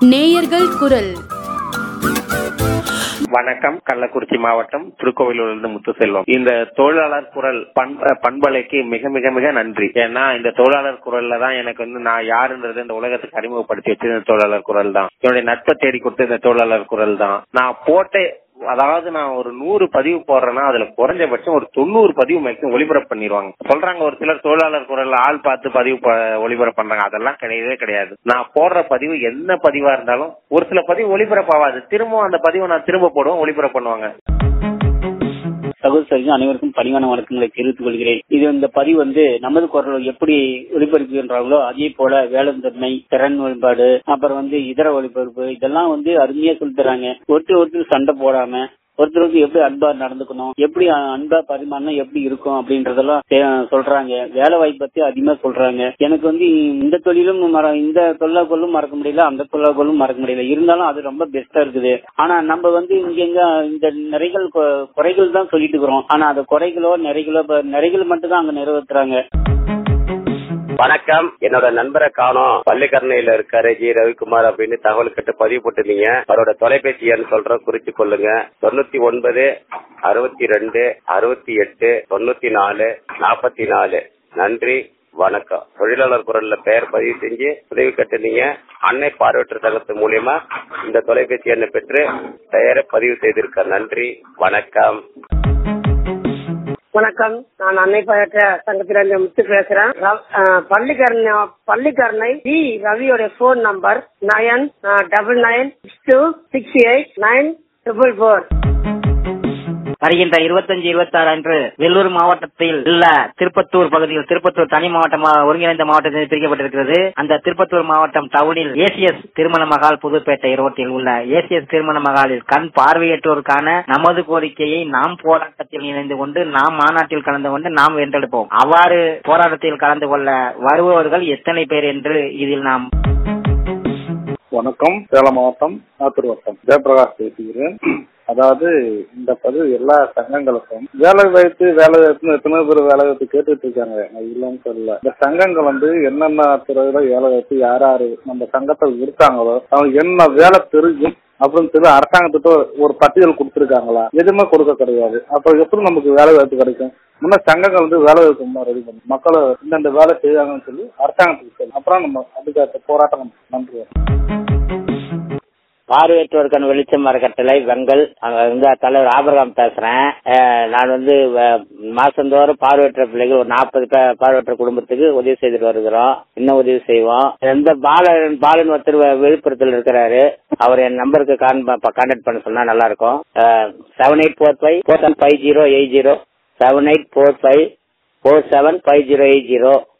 நேயர்கள் குரல் வணக்கம் கள்ளக்குறிச்சி மாவட்டம் திருக்கோவிலூரிலிருந்து முத்துசெல்வம் இந்த தொழிலாளர் குரல் பண்ப- பண்பலைக்கு மிக மிக மிக நன்றி ஏன்னா இந்த தொழிலாளர் குரல்ல தான் எனக்கு வந்து நான் யாருன்றது இந்த உலகத்துக்கு அறிமுகப்படுத்தி வச்சது இந்த தொழிலாளர் குரல் தான் என்னுடைய நட்பை தேடி கொடுத்த இந்த தொழிலாளர் குரல் தான் நான் போட்ட அதாவது நான் ஒரு நூறு பதிவு போடுறேன்னா அதுல குறைஞ்சபட்சம் ஒரு தொண்ணூறு பதிவு மேக்ஸிமம் ஒளிபரப்பு பண்ணிடுவாங்க சொல்றாங்க ஒரு சிலர் தொழிலாளர் குரல் ஆள் பார்த்து பதிவு ப- ஒளிபரப்பு பண்றாங்க அதெல்லாம் கிடையவே கிடையாது நான் போடுற பதிவு என்ன பதிவா இருந்தாலும் ஒரு சில பதிவு ஒளிபரப்பு ஆகாது திரும்ப அந்த பதிவை நான் திரும்ப போடுவேன் ஒளிபரப்பு பண்ணுவாங்க சகோதரர்கள் அனைவருக்கும் பணிவான வணக்கங்களை தெரிவித்துக் கொள்கிறேன் இது இந்த பதிவு வந்து நமது குரல் எப்படி ஒளிபரப்புகின்றார்களோ அதே போல வேளாண்மை திறன் மேம்பாடு அப்புறம் வந்து இதர ஒளிபரப்பு இதெல்லாம் வந்து அருமையா சொல்லித் தராங்க ஒருத்தர் ஒருத்தர் சண்டை போடாம ஒருத்தருக்கு எப்படி அன்பா நடந்துக்கணும் எப்படி அன்பா பரிமாறினா எப்படி இருக்கும் அப்படின்றதெல்லாம் தே- சொல்றாங்க வேலை வாய்ப்பு பத்தி அதிகமா சொல்றாங்க எனக்கு வந்து இந்த தொழிலும் மற இந்த தொழிலாளர்களும் மறக்க முடியல அந்த தொழிலாளர்களும் மறக்க முடியல இருந்தாலும் அது ரொம்ப பெஸ்டா இருக்குது ஆனா நம்ம வந்து இங்க எங்க இந்த நிறைகள் கொ- குறைகள் தான் சொல்லிட்டு இருக்கிறோம் ஆனா அது குறைகளோ நிறைகளோ இப்ப நிறைகள் மட்டும் தான் அங்க நிறைவேற்றுறாங்க வணக்கம் என்னோட நண்பரை காணோம் பள்ளிக்கரணையில இருக்காரு ஜி ரவிக்குமார் அப்படின்னு தகவல் கேட்டு பதிவு போட்டிருந்தீங்க அவரோட தொலைபேசி எண் சொல்றேன் குறிச்சு கொள்ளுங்க தொண்ணூத்தி ஒன்பது அறுபத்தி ரெண்டு அறுபத்தி எட்டு தொண்ணூத்தி நாலு நாற்பத்தி நாலு நன்றி வணக்கம் தொழிலாளர் குரல்ல பெயர் பதிவு செஞ்சு உதவி கட்டுனீங்க அன்னை பார்வையற்ற சங்கத்து மூலியமா இந்த தொலைபேசி எண்ணை பெற்று பெயரை பதிவு செய்திருக்க நன்றி வணக்கம் வணக்கம் நான் அன்னை பயற்ற சங்கத்திலிருந்து முத்து பேசுறேன் ரவ்- அஹ், பள்ளிக்கரணை பள்ளிக்கரணை டி ரவியோட phone number nine double nine six two six eight nine triple four வருகின்ற இருபத்தஞ்சு இருபத்தி ஆறு அன்று வெள்ளூர் மாவட்டத்தில் உள்ள திருப்பத்தூர் பகுதியில் திருப்பத்தூர் தனி மாவட்டமா ஒருங்கிணைந்த மாவட்டத்தில் பிரிக்கப்பட்டிருக்கிறது அந்த திருப்பத்தூர் மாவட்டம் டவுனில் ஏசிஎஸ் திருமண மகால் புதுப்பேட்டை ரோட்டில் உள்ள ஏசிஎஸ் திருமண மகாலில் கண் பார்வையற்றோருக்கான நமது கோரிக்கையை நாம் போராட்டத்தில் இணைந்து கொண்டு நாம் மாநாட்டில் கலந்து கொண்டு நாம் வென்றெடுப்போம் அவ்வாறு போராட்டத்தில் கலந்து கொள்ள வருபவர்கள் எத்தனை பேர் என்று இதில் நாம் வணக்கம் சேலம் மாவட்டம் ஆத்தூர் வட்டம் ஜெயபிரகாஷ் பேசுகிறேன் அதாவது இந்த பதிவு எல்லா சங்கங்களுக்கும் வேலை வாய்ப்பு வேலை வாய்ப்புன்னு எத்தனை பேர் வேலை வாய்ப்பு கேட்டுட்டு இருக்காங்க நான் இல்லைன்னு சொல்லல இந்த சங்கங்கள் வந்து என்னென்ன துறையில வேலை வாய்ப்பு யார் யாரு நம்ம சங்கத்தை இருக்காங்களோ அவங்க என்ன வேலை தெரியும் அப்படின்னு சொல்லி அரசாங்கத்திட்ட ஒரு பட்டியல் கொடுத்துருக்காங்களா எதுவுமே கொடுக்க கிடையாது அப்ப எப்படி நமக்கு வேலை வாய்ப்பு கிடைக்கும் முன்ன சங்கங்கள் வந்து வேலை வாய்ப்பு ரெடி பண்ணும் மக்களை இந்தந்த வேலை செய்வாங்கன்னு சொல்லி அரசாங்கத்துக்கு சொல்லணும் அப்புறம் நம்ம அதுக்கு போராட்டம் நன்றி பார்வையற்றோருக்கான வெளிச்சம் அறக்கட்டளை வெங்கல் அங்க வந்து தலைவர் ஆபரகாம் பேசுறேன் அஹ் நான் வந்து அஹ், மாசந்தோறும் பார்வையற்ற பிள்ளைகள் ஒரு நாற்பது பார்வையற்ற குடும்பத்துக்கு உதவி செய்துட்டு வருகிறோம் இன்னும் உதவி செய்வோம் எந்த பாலன் பாலன் ஒருத்தர் வி- விழுப்புரத்தில் இருக்கிறாரு அவர் என் நம்பருக்கு கான்டாக்ட் பண்ண சொன்னா நல்லா இருக்கும் seven eight four five four seven five zero eight zero seven eight four five four seven five zero eight zero